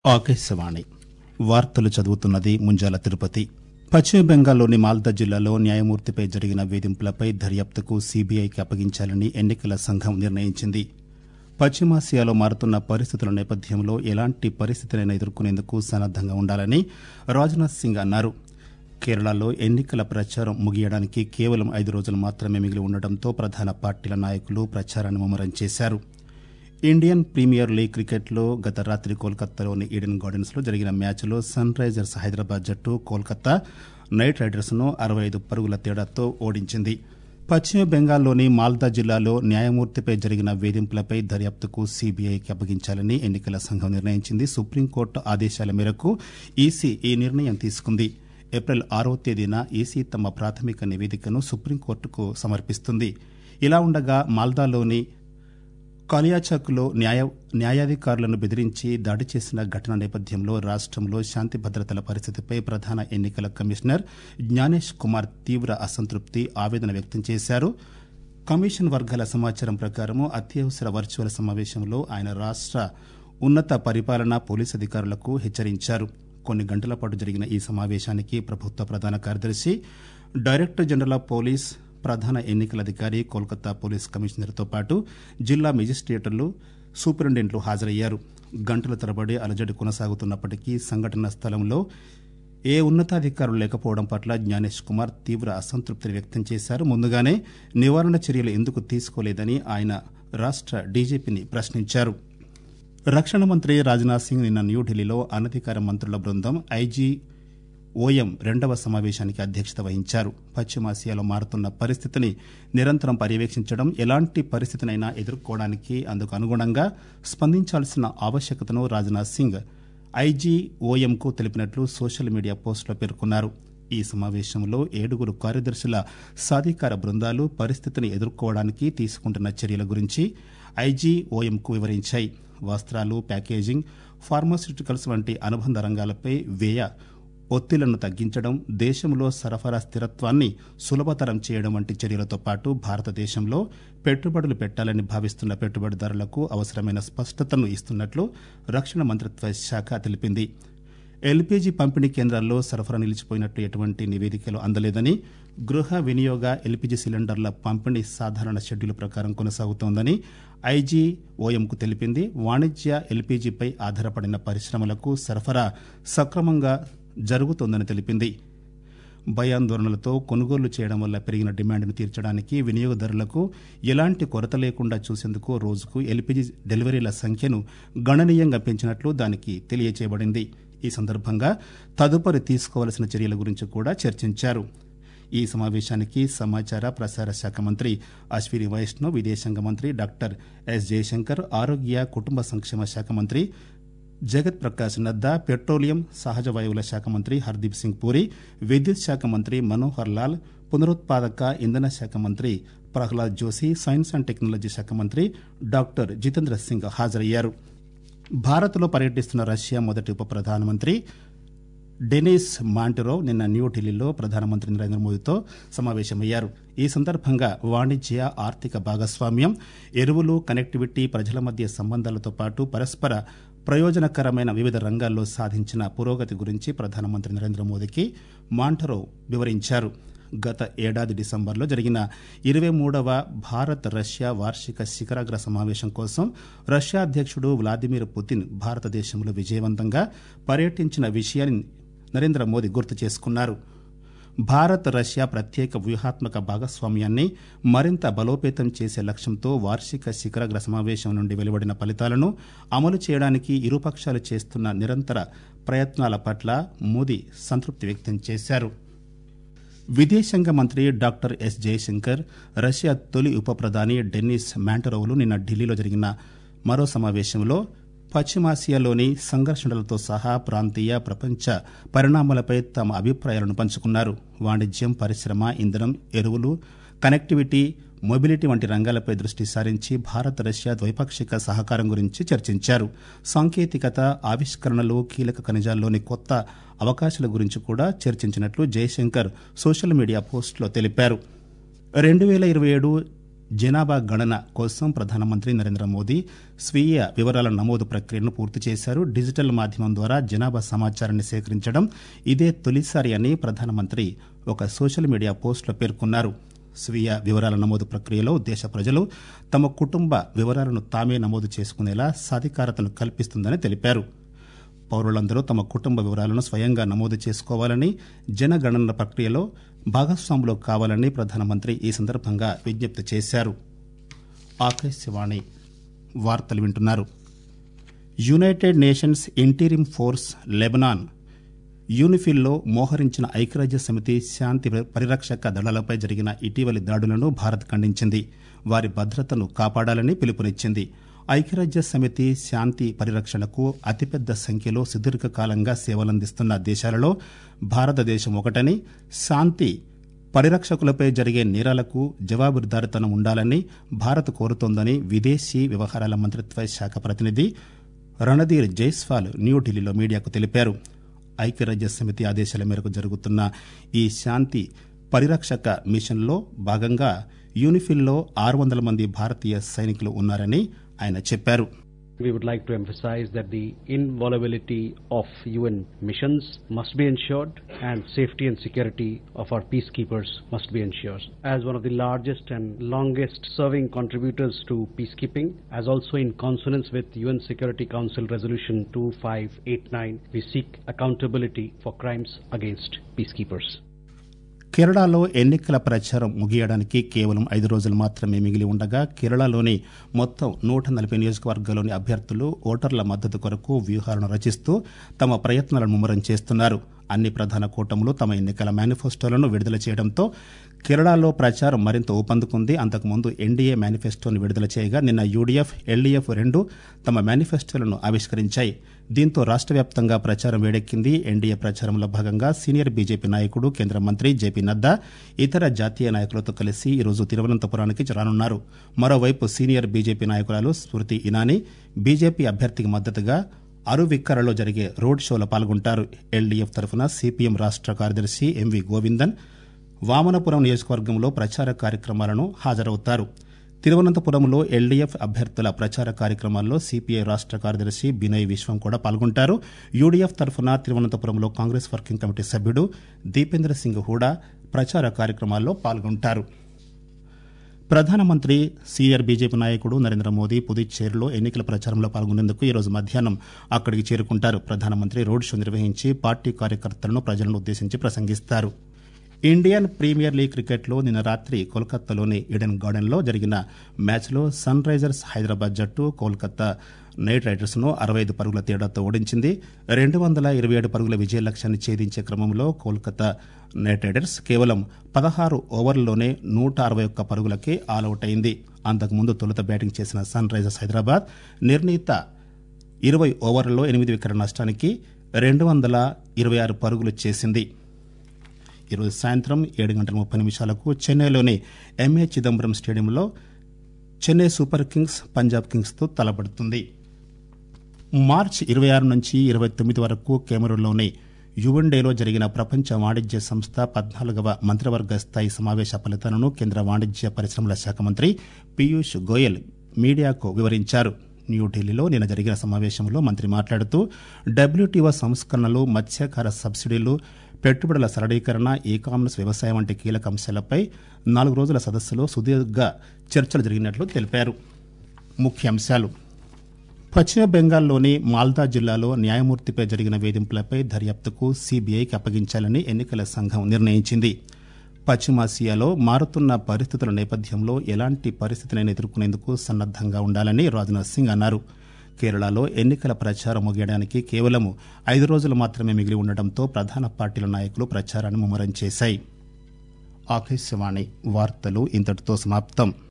ఆకాశవాణి వార్తలు చదువుతున్నది ముంజాల తిరుపతి పశ్చిమ బెంగాల్లోని మాల్దా జిల్లాలో న్యాయమూర్తిపై జరిగిన వేధింపులపై దర్యాప్తుకు సీబీఐకి అప్పగించాలని ఎన్నికల సంఘం నిర్ణయించింది పశ్చిమాసియాలో మారుతున్న పరిస్థితుల నేపథ్యంలో ఎలాంటి పరిస్థితినైనా ఎదుర్కొనేందుకు సన్నద్దంగా ఉండాలని రాజ్నాథ్ సింగ్ అన్నారు కేరళలో ఎన్నికల ప్రచారం ముగియడానికి కేవలం ఐదు రోజులు మాత్రమే మిగిలి ఉండటంతో ప్రధాన పార్టీల నాయకులు ప్రచారాన్ని ముమ్మరం చేశారు ఇండియన్ ప్రీమియర్ లీగ్ క్రికెట్లో గత రాత్రి కోల్కతాలోని ఈడెన్ గార్డెన్స్ లో జరిగిన మ్యాచ్లో సన్ రైజర్స్ హైదరాబాద్ జట్టు కోల్కతా నైట్ రైడర్స్ ను అరవై ఐదు పరుగుల తేడాతో ఓడించింది పశ్చిమ బెంగాల్లోని మాల్దా జిల్లాలో న్యాయమూర్తిపై జరిగిన వేధింపులపై దర్యాప్తుకు సీబీఐకి అప్పగించాలని ఎన్నికల సంఘం నిర్ణయించింది సుప్రీంకోర్టు ఆదేశాల మేరకు ఈసీ ఈ నిర్ణయం తీసుకుంది ఏప్రిల్ ఆరో తేదీన ఈసీ తమ ప్రాథమిక నివేదికను సుప్రీంకోర్టుకు సమర్పిస్తుంది ఇలా ఉండగా మాల్దాలోని కాలియాచక్లో న్యాయ న్యాయాధికారులను బెదిరించి దాడి చేసిన ఘటన నేపథ్యంలో రాష్టంలో శాంతి భద్రతల పరిస్థితిపై ప్రధాన ఎన్నికల కమిషనర్ జ్ఞానేష్ కుమార్ తీవ్ర అసంతృప్తి ఆవేదన వ్యక్తం చేశారు కమిషన్ వర్గాల సమాచారం ప్రకారం అత్యవసర వర్చువల్ సమావేశంలో ఆయన రాష్ట ఉన్నత పరిపాలన పోలీసు అధికారులకు హెచ్చరించారు కొన్ని గంటల పాటు జరిగిన ఈ సమావేశానికి ప్రభుత్వ ప్రధాన కార్యదర్శి డైరెక్టర్ జనరల్ ఆఫ్ పోలీస్ ప్రధాన ఎన్నికల అధికారి కోల్కతా పోలీస్ కమిషనర్తో పాటు జిల్లా మెజిస్ట్రేటర్లు సూపరింటెండెంట్లు హాజరయ్యారు గంటల తరబడి అలజడి కొనసాగుతున్నప్పటికీ సంఘటన స్థలంలో ఏ ఉన్నతాధికారులు లేకపోవడం పట్ల జ్ఞానేష్ కుమార్ తీవ్ర అసంతృప్తిని వ్యక్తం చేశారు ముందుగానే నివారణ చర్యలు ఎందుకు తీసుకోలేదని ఆయన రాష్ట డీజీపీని ప్రశ్నించారు రక్షణ మంత్రి రాజ్నాథ్ సింగ్ నిన్న న్యూఢిల్లీలో అనధికార మంత్రుల బృందం ఐజీ ఓఎం రెండవ సమావేశానికి అధ్యక్షత వహించారు పశ్చిమాసియాలో మారుతున్న పరిస్థితిని నిరంతరం పర్యవేక్షించడం ఎలాంటి పరిస్థితినైనా ఎదుర్కోవడానికి అందుకు అనుగుణంగా స్పందించాల్సిన ఆవశ్యకతను రాజ్నాథ్ సింగ్ ఐజీఓఎంకు తెలిపినట్లు సోషల్ మీడియా పోస్టులో పేర్కొన్నారు ఈ సమావేశంలో ఏడుగురు కార్యదర్శుల సాధికార బృందాలు పరిస్థితిని ఎదుర్కోవడానికి తీసుకుంటున్న చర్యల గురించి ఐజీఓఎంకు వివరించాయి వస్త్రాలు ప్యాకేజింగ్ ఫార్మాస్యూటికల్స్ వంటి అనుబంధ రంగాలపై వ్యయ ఒత్తిళ్లను తగ్గించడం దేశంలో సరఫరా స్థిరత్వాన్ని సులభతరం చేయడం వంటి చర్యలతో పాటు భారతదేశంలో పెట్టుబడులు పెట్టాలని భావిస్తున్న పెట్టుబడిదారులకు అవసరమైన స్పష్టతను ఇస్తున్నట్లు రక్షణ మంత్రిత్వ శాఖ తెలిపింది ఎల్పీజీ పంపిణీ కేంద్రాల్లో సరఫరా నిలిచిపోయినట్లు ఎటువంటి నివేదికలు అందలేదని గృహ వినియోగ ఎల్పీజీ సిలిండర్ల పంపిణీ సాధారణ షెడ్యూల్ ప్రకారం కొనసాగుతోందని ఐజీఓఎంకు తెలిపింది వాణిజ్య ఎల్పీజీపై ఆధారపడిన పరిశ్రమలకు సరఫరా సక్రమంగా జరుగుతోందని తెలిపింది భయాందోళనలతో కొనుగోలు చేయడం వల్ల పెరిగిన డిమాండ్ను తీర్చడానికి వినియోగదారులకు ఎలాంటి కొరత లేకుండా చూసేందుకు రోజుకు ఎల్పీజీ డెలివరీల సంఖ్యను గణనీయంగా పెంచినట్లు దానికి తెలియచేయబడింది ఈ సందర్భంగా తదుపరి తీసుకోవలసిన చర్యల గురించి కూడా చర్చించారు ఈ సమావేశానికి సమాచార ప్రసార శాఖ మంత్రి అశ్విని వైష్ణవ్ విదేశాంగ మంత్రి డాక్టర్ ఎస్ జయశంకర్ ఆరోగ్య కుటుంబ సంక్షేమ శాఖ మంత్రి జగత్ ప్రకాష్ నడ్డా పెట్రోలియం సహజ వాయువుల శాఖ మంత్రి హర్దీప్ సింగ్ పూరి విద్యుత్ శాఖ మంత్రి మనోహర్ లాల్ పునరుత్పాదక ఇంధన శాఖ మంత్రి Prahlad Joshi science and technology శాఖ మంత్రి డాక్టర్ జితేంద్ర సింగ్ హాజరయ్యారు భారత్లో పర్యటిస్తున్న రష్యా మొదటి ఉప ప్రధానమంత్రి డెనిస్ మాంటెరో నిన్న న్యూఢిల్లీలో ప్రధానమంత్రి నరేంద్ర మోదీతో సమావేశమయ్యారు ఈ సందర్భంగా వాణిజ్య ఆర్థిక భాగస్వామ్యం ఎరువులు కనెక్టివిటీ ప్రజల మధ్య సంబంధాలతో పాటు పరస్పర ప్రయోజనకరమైన వివిధ రంగాల్లో సాధించిన పురోగతి గురించి ప్రధానమంత్రి నరేంద్ర మోదీకి మాంటరో వివరించారు గత ఏడాది డిసెంబర్లో జరిగిన ఇరవై మూడవ భారత్ రష్యా వార్షిక శిఖరాగ్ర సమావేశం కోసం రష్యా అధ్యక్షుడు వ్లాదిమిర్ పుతిన్ భారతదేశంలో విజయవంతంగా పర్యటించిన విషయాన్ని నరేంద్ర మోదీ గుర్తు చేసుకున్నారు భారత్ రష్యా ప్రత్యేక వ్యూహాత్మక భాగస్వామ్యాన్ని మరింత బలోపేతం చేసే లక్ష్యంతో వార్షిక శిఖరాగ్ర సమావేశం నుండి వెలువడిన ఫలితాలను అమలు చేయడానికి ఇరుపక్షాలు చేస్తున్న నిరంతర ప్రయత్నాల పట్ల మోదీ సంతృప్తి వ్యక్తం చేశారు విదేశాంగ మంత్రి డాక్టర్ ఎస్ జయశంకర్ రష్యా తొలి ఉప ప్రధాని డెన్నిస్ మ్యాంటరోవ్లు నిన్న ఢిల్లీలో జరిగిన మరో సమావేశంలో పశ్చిమాసియాలోని సంఘర్షణలతో సహా ప్రాంతీయ ప్రపంచ పరిణామాలపై తమ అభిప్రాయాలను పంచుకున్నారు వాణిజ్యం పరిశ్రమ ఇంధనం ఎరువులు కనెక్టివిటీ మొబిలిటీ వంటి రంగాలపై దృష్టి సారించి భారత్ రష్యా ద్వైపాక్షిక సహకారం గురించి చర్చించారు సాంకేతికత ఆవిష్కరణలు కీలక ఖనిజాల్లోని కొత్త అవకాశాల గురించి కూడా చర్చించినట్లు జయశంకర్ సోషల్ మీడియా పోస్టులో తెలిపారు రెండు వేల ఇరవై ఏడు జనాభా గణన కోసం ప్రధానమంత్రి నరేంద్ర మోదీ స్వీయ వివరాల నమోదు ప్రక్రియను పూర్తి చేశారు డిజిటల్ మాధ్యమం ద్వారా జనాభా సమాచారాన్ని సేకరించడం ఇదే తొలిసారి అని ప్రధానమంత్రి ఒక సోషల్ మీడియా పోస్టులో పేర్కొన్నారు స్వీయ వివరాల నమోదు ప్రక్రియలో దేశ ప్రజలు తమ కుటుంబ వివరాలను తామే నమోదు చేసుకునేలా సాధికారతను కల్పిస్తుందని తెలిపారు పౌరులందరూ తమ కుటుంబ వివరాలను స్వయంగా నమోదు చేసుకోవాలని జనగణన ప్రక్రియలో భాగస్వాములు కావాలని ప్రధానమంత్రి ఈ సందర్భంగా విజ్ఞప్తి చేశారు ఆకాశవాణి వార్తలు వింటున్నారు United Nations interim force Lebanon యూనిఫిల్లో మోహరించిన ఐక్యరాజ్య సమితి శాంతి పరిరక్షక దళాలపై జరిగిన ఇటీవలి దాడులను భారత్ ఖండించింది వారి భద్రతను కాపాడాలని పిలుపునిచ్చింది ఐక్యరాజ్య సమితి శాంతి పరిరక్షణకు అతిపెద్ద సంఖ్యలో సుదీర్ఘకాలంగా సేవలందిస్తున్న దేశాలలో భారతదేశం ఒకటని శాంతి పరిరక్షకులపై జరిగే నేరాలకు జవాబుదారితనం ఉండాలని భారత్ కోరుతోందని విదేశీ వ్యవహారాల మంత్రిత్వ శాఖ ప్రతినిధి రణధీర్ జైస్వాల్ న్యూఢిల్లీలో మీడియాకు తెలిపారు ఐక్యరాజ్య సమితి ఆదేశాల మేరకు జరుగుతున్న ఈ శాంతి పరిరక్షక మిషన్లో భాగంగా యూనిఫిల్లో ఆరు వందల మంది భారతీయ సైనికులు ఉన్నారని ఆయన చెప్పారు We would like to emphasize that the inviolability of UN missions must be ensured and safety and security of our peacekeepers must be ensured. As one of the largest and longest serving contributors to peacekeeping, as also in consonance with UN Security Council Resolution 2589, we seek accountability for crimes against peacekeepers. కేరళలో ఎన్నికల ప్రచారం ముగియడానికి కేవలం ఐదు రోజులు మాత్రమే మిగిలి ఉండగా కేరళలోని మొత్తం నూట నలభై నియోజకవర్గాల్లోని అభ్యర్థులు ఓటర్ల మద్దతు కొరకు వ్యూహాలను రచిస్తూ తమ ప్రయత్నాలను ముమ్మరం చేస్తున్నారు అన్ని ప్రధాన కూటములు తమ ఎన్నికల మేనిఫెస్టోలను విడుదల చేయడంతో కేరళలో ప్రచారం మరింత ఊపందుకుంది అంతకుముందు ఎన్డీఏ మేనిఫెస్టోను విడుదల చేయగా నిన్న యూడీఎఫ్ ఎల్డీఎఫ్ రెండు తమ మేనిఫెస్టోలను ఆవిష్కరించాయి దీంతో రాష్ట్ర వ్యాప్తంగా ప్రచారం వేడెక్కింది ఎన్డీఏ ప్రచారంలో భాగంగా సీనియర్ బీజేపీ నాయకుడు కేంద్ర మంత్రి జేపీ నడ్డా ఇతర జాతీయ నాయకులతో కలిసి ఈరోజు తిరువనంతపురానికి రానున్నారు మరోవైపు సీనియర్ బీజేపీ నాయకురాలు స్మృతి ఇనానీ బీజేపీ అభ్యర్థికి మద్దతుగా అరువిక్కరలో జరిగే రోడ్ షోలో పాల్గొంటారు ఎల్డీఎఫ్ తరఫున సిపిఎం రాష్ట్ర కార్యదర్శి ఎంవి గోవిందన్ వామనపురం నియోజకవర్గంలో ప్రచార కార్యక్రమాలను హాజరవుతారు తిరువనంతపురంలో ఎల్డీఎఫ్ అభ్యర్థుల ప్రచార కార్యక్రమాల్లో సిపిఐ రాష్ట్ర కార్యదర్శి బినయ్ విశ్వం కూడా పాల్గొంటారు యూడీఎఫ్ తరఫున తిరువనంతపురంలో కాంగ్రెస్ వర్కింగ్ కమిటీ సభ్యుడు దీపేంద్ర సింగ్ హూడా ప్రచార కార్యక్రమాల్లో పాల్గొంటారు ప్రధానమంత్రి సీనియర్ బీజేపీ నాయకుడు నరేంద్ర మోదీ పుదుచ్చేరిలో ఎన్నికల ప్రచారంలో పాల్గొనేందుకు ఈరోజు మధ్యాహ్నం అక్కడికి చేరుకుంటారు ప్రధానమంత్రి రోడ్ షో నిర్వహించి పార్టీ కార్యకర్తలను ప్రజలను ఉద్దేశించి ప్రసంగిస్తారు ఇండియన్ ప్రీమియర్ లీగ్ క్రికెట్లో నిన్న రాత్రి కోల్కతాలోని ఈడెన్ గార్డెన్లో జరిగిన మ్యాచ్లో సన్ రైజర్స్ హైదరాబాద్ జట్టు కోల్కతా నైట్ రైడర్స్ ను అరవై ఐదు పరుగుల తేడాతో ఓడించింది రెండు వందల ఇరవై ఏడు పరుగుల విజయ లక్ష్యాన్ని ఛేదించే క్రమంలో కోల్కతా నైట్ రైడర్స్ కేవలం పదహారు ఓవర్లలోనే నూట అరవై ఒక్క పరుగులకే ఆలౌట్ అయింది అంతకుముందు తొలుత బ్యాటింగ్ చేసిన సన్ రైజర్స్ హైదరాబాద్ నిర్ణీత ఇరవై ఓవర్లలో ఎనిమిది వికెట్ల నష్టానికి రెండు వందల ఇరవై ఆరు పరుగులు చేసింది ఈరోజు సాయంత్రం ఏడు గంటల ముప్పై నిమిషాలకు చెన్నైలోని ఎంఏ చిదంబరం స్టేడియంలో చెన్నై సూపర్ కింగ్స్ పంజాబ్ కింగ్స్తో తలపడుతుంది మార్చి ఇరవై ఆరు నుంచి ఇరవై తొమ్మిది వరకు కెమెరూన్లోని యువెండేలో జరిగిన ప్రపంచ వాణిజ్య సంస్థ పద్నాలుగవ మంత్రివర్గ స్థాయి సమావేశ ఫలితాలను కేంద్ర వాణిజ్య పరిశ్రమల శాఖ మంత్రి పీయూష్ గోయల్ మీడియాకు వివరించారు న్యూఢిల్లీలో నిన్న జరిగిన సమావేశంలో మంత్రి మాట్లాడుతూ డబ్ల్యూటీఓ సంస్కరణలు మత్స్యకార సబ్సిడీలు పెట్టుబడుల సరళీకరణ ఈ కామర్స్ వ్యవసాయం వంటి కీలక అంశాలపై నాలుగు రోజుల సదస్సులో సుదీర్ఘ చర్చలు జరిగినట్లు తెలిపారు ముఖ్యాంశాలు పశ్చిమ బెంగాల్లోని మాల్దా జిల్లాలో న్యాయమూర్తిపై జరిగిన వేధింపులపై దర్యాప్తుకు సీబీఐకి అప్పగించాలని ఎన్నికల సంఘం నిర్ణయించింది పశ్చిమాసియాలో మారుతున్న పరిస్థితుల నేపథ్యంలో ఎలాంటి పరిస్థితినైనా ఎదుర్కొనేందుకు సన్నద్దంగా ఉండాలని రాజ్నాథ్ సింగ్ అన్నారు కేరళలో ఎన్నికల ప్రచారం ముగియడానికి కేవలం ఐదు రోజులు మాత్రమే మిగిలి ఉండడంతో ప్రధాన పార్టీల నాయకులు ప్రచారాన్ని ముమ్మరం చేశాయి ఆకాశవాణి వార్తలు ఇంతటితో సమాప్తం